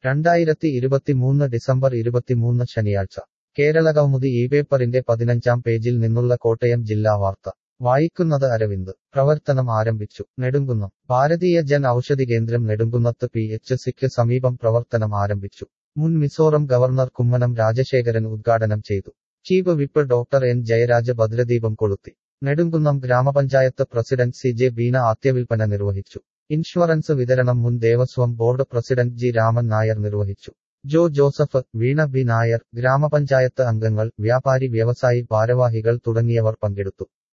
രണ്ടായിരത്തി ഇരുപത്തിമൂന്ന് ഡിസംബർ ഇരുപത്തിമൂന്ന് ശനിയാഴ്ച കേരള കൗമുദി ഈ പേപ്പറിന്റെ പതിനഞ്ചാം പേജിൽ നിന്നുള്ള കോട്ടയം ജില്ലാ വാർത്ത വായിക്കുന്നത് അരവിന്ദ് പ്രവർത്തനം ആരംഭിച്ചു നെടുങ്കുന്നം ഭാരതീയ ജൻ ഔഷധി കേന്ദ്രം നെടുങ്കുന്നത്ത് പി എച്ച് സിക്ക് സമീപം പ്രവർത്തനം ആരംഭിച്ചു മുൻ മിസോറം ഗവർണർ കുമ്മനം രാജശേഖരൻ ഉദ്ഘാടനം ചെയ്തു chief whip doctor N Jayaraj ഭദ്രദീപം കൊളുത്തി നെടുങ്കുന്നം ഗ്രാമപഞ്ചായത്ത് പ്രസിഡന്റ് സി ജെ ബീന ആദ്യവിൽപ്പന നിർവഹിച്ചു ഇൻഷുറൻസ് വിതരണം മുൻ Devaswom board president G Raman Nair നിർവഹിച്ചു ജോ ജോസഫ് വീണ ബി നായർ ഗ്രാമപഞ്ചായത്ത് അംഗങ്ങൾ വ്യാപാരി വ്യവസായി ഭാരവാഹികൾ തുടങ്ങിയവർ പങ്കെടുത്തു